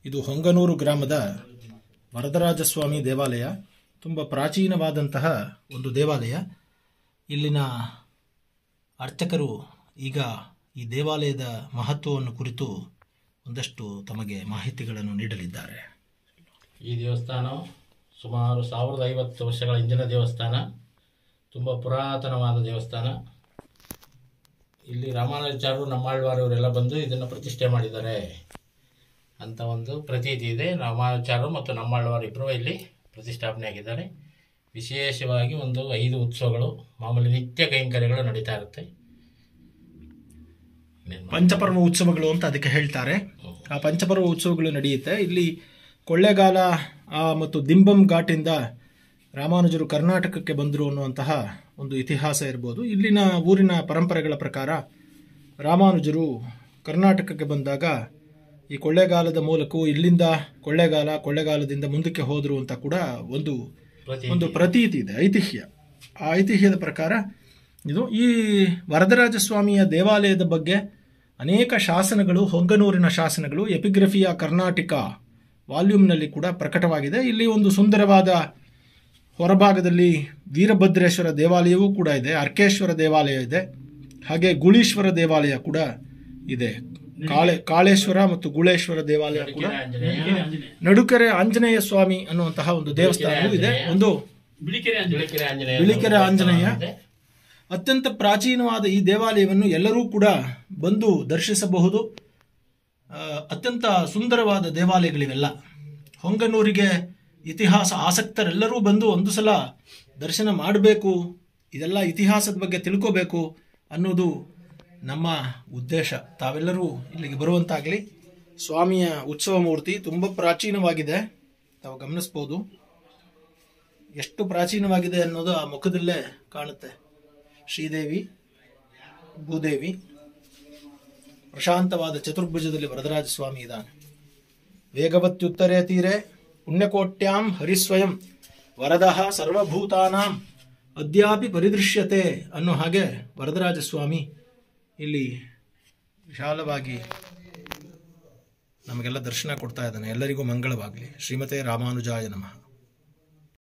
ಇದು ಹೊಂಗನೂರು ಗ್ರಾಮದ ವರದರಾಜಸ್ವಾಮಿ ದೇವಾಲಯ ತುಂಬ ಪ್ರಾಚೀನವಾದಂತಹ ಒಂದು ದೇವಾಲಯ ಇಲ್ಲಿನ ಅರ್ಚಕರು ಈಗ ಈ ದೇವಾಲಯದ ಮಹತ್ವವನ್ನು ಕುರಿತು ಒಂದಷ್ಟು ತಮಗೆ ಮಾಹಿತಿಗಳನ್ನು ನೀಡಲಿದ್ದಾರೆ ಈ ದೇವಸ್ಥಾನ ಸುಮಾರು ಸಾವಿರದ ಐವತ್ತು ವರ್ಷಗಳ ಹಿಂದಿನ ದೇವಸ್ಥಾನ ತುಂಬ ಪುರಾತನವಾದ ದೇವಸ್ಥಾನ ಇಲ್ಲಿ ರಾಮಾನುಜಾಚಾರ್ಯರು ನಮ್ಮಾಳ್ವಾರ್ ಇವರೆಲ್ಲ ಬಂದು ಇದನ್ನು ಪ್ರತಿಷ್ಠೆ ಮಾಡಿದ್ದಾರೆ ಅಂತ ಒಂದು ಪ್ರತೀತಿ ಇದೆ ರಾಮಾನುಜಾಚಾರ್ಯರು ಮತ್ತು ನಮ್ಮಾಳ್ವಾರ್ ಇಬ್ಬರು ಇಲ್ಲಿ ಪ್ರತಿಷ್ಠಾಪನೆ ಆಗಿದ್ದಾರೆ ವಿಶೇಷವಾಗಿ ಒಂದು ಐದು ಉತ್ಸವಗಳು ಮಾಮೂಲಿ ನಿತ್ಯ ಕೈಂಕರ್ಯಗಳು ನಡೀತಾ ಇರುತ್ತೆ ಇನ್ನೇನ್ ಪಂಚಪರ್ವ ಉತ್ಸವಗಳು ಅಂತ ಅದಕ್ಕೆ ಹೇಳ್ತಾರೆ ಆ ಪಂಚಪರ್ವ ಉತ್ಸವಗಳು ನಡೆಯುತ್ತೆ ಇಲ್ಲಿ ಕೊಳ್ಳೇಗಾಲ ಆ, ಮತ್ತು ದಿಂಬಂ ಘಾಟಿಂದ ರಾಮಾನುಜರು ಕರ್ನಾಟಕಕ್ಕೆ ಬಂದರು ಅನ್ನುವಂತಹ ಒಂದು ಇತಿಹಾಸ ಇರ್ಬೋದು ಇಲ್ಲಿನ ಊರಿನ ಪರಂಪರೆಗಳ ಪ್ರಕಾರ ರಾಮಾನುಜರು ಕರ್ನಾಟಕಕ್ಕೆ ಬಂದಾಗ ಈ ಕೊಳ್ಳೇಗಾಲದ ಮೂಲಕವೂ ಇಲ್ಲಿಂದ ಕೊಳ್ಳೇಗಾಲ ಕೊಳ್ಳೇಗಾಲದಿಂದ ಮುಂದಕ್ಕೆ ಹೋದರು ಅಂತ ಕೂಡ ಒಂದು ಪ್ರತಿ ಒಂದು ಪ್ರತೀತಿ ಇದೆ ಐತಿಹ್ಯ ಆ ಐತಿಹ್ಯದ ಪ್ರಕಾರ ಇದು ಈ ವರದರಾಜ ಸ್ವಾಮಿಯ ದೇವಾಲಯದ ಬಗ್ಗೆ ಅನೇಕ ಶಾಸನಗಳು ಹೊಂಗನೂರಿನ ಶಾಸನಗಳು ಎಪಿಗ್ರಫಿಯ ಕರ್ನಾಟಕ ವಾಲ್ಯೂಮ್ನಲ್ಲಿ ಕೂಡ ಪ್ರಕಟವಾಗಿದೆ ಇಲ್ಲಿ ಒಂದು ಸುಂದರವಾದ ಹೊರಭಾಗದಲ್ಲಿ ವೀರಭದ್ರೇಶ್ವರ ದೇವಾಲಯವೂ ಕೂಡ ಇದೆ ಅರ್ಕೇಶ್ವರ ದೇವಾಲಯ ಇದೆ ಹಾಗೆ ಗುಳೀಶ್ವರ ದೇವಾಲಯ ಕೂಡ ಇದೆ ಕಾಳೆ ಕಾಳೇಶ್ವರ ಮತ್ತು ಗುಳೇಶ್ವರ ದೇವಾಲಯ ಕೂಡ ಆಂಜನೇಯ ನಡುಕೆರೆ ಆಂಜನೇಯ ಸ್ವಾಮಿ ಅನ್ನುವಂತಹ ಒಂದು ದೇವಸ್ಥಾನವೂ ಇದೆ ಒಂದು ಬಿಳಿಕೆರೆ ಆಂಜನೇಯ ಬಿಳಿಕೆರೆ ಆಂಜನೇಯ ಇದೆ. ಅತ್ಯಂತ ಪ್ರಾಚೀನವಾದ ಈ ದೇವಾಲಯವನ್ನು ಎಲ್ಲರೂ ಕೂಡ ಬಂದು ದರ್ಶಿಸಬಹುದು ಆ, ಅತ್ಯಂತ ಸುಂದರವಾದ ದೇವಾಲಯಗಳಿವೆಲ್ಲ ಹೊಂಗನೂರಿಗೆ ಇತಿಹಾಸ ಆಸಕ್ತರೆಲ್ಲರೂ ಬಂದು ಒಂದು ಸಲ ದರ್ಶನ ಮಾಡಬೇಕು ಇದೆಲ್ಲ ಇತಿಹಾಸದ ಬಗ್ಗೆ ತಿಳ್ಕೋಬೇಕು ಅನ್ನೋದು ನಮ್ಮ ಉದ್ದೇಶ ತಾವೆಲ್ಲರೂ ಇಲ್ಲಿಗೆ ಬರುವಂತಾಗಲಿ ಸ್ವಾಮಿಯ ಉತ್ಸವ ಮೂರ್ತಿ ತುಂಬ ಪ್ರಾಚೀನವಾಗಿದೆ ತಾವು ಗಮನಿಸ್ಬೋದು ಎಷ್ಟು ಪ್ರಾಚೀನವಾಗಿದೆ ಅನ್ನೋದು ಆ ಮುಖದಲ್ಲೇ ಕಾಣುತ್ತೆ ಶ್ರೀದೇವಿ ಭೂದೇವಿ ಪ್ರಶಾಂತವಾದ ಚತುರ್ಭುಜದಲ್ಲಿ ವರದರಾಜ ಸ್ವಾಮಿ ಇದ್ದಾನೆ ವೇಗವತ್ಯುತ್ತರೇ ತೀರೆ ಪುಣ್ಯಕೋಟ್ಯಾಂ ಹರಿಸ್ವಯಂ ವರದಃ ಸರ್ವಭೂತಾನಾಂ ಅದ್ಯಾಪಿ ಪರಿದೃಶ್ಯತೆ ಅನ್ನೋ ಹಾಗೆ ವರದರಾಜ ಸ್ವಾಮಿ ಇಲ್ಲಿ ವಿಶಾಲವಾಗಿ ನಮಗೆಲ್ಲ ದರ್ಶನ ಕೊಡ್ತಾ ಇದ್ದಾನೆ ಎಲ್ಲರಿಗೂ ಮಂಗಳವಾಗಲಿ ಶ್ರೀಮತೆ ರಾಮಾನುಜಾಯ ನಮಃ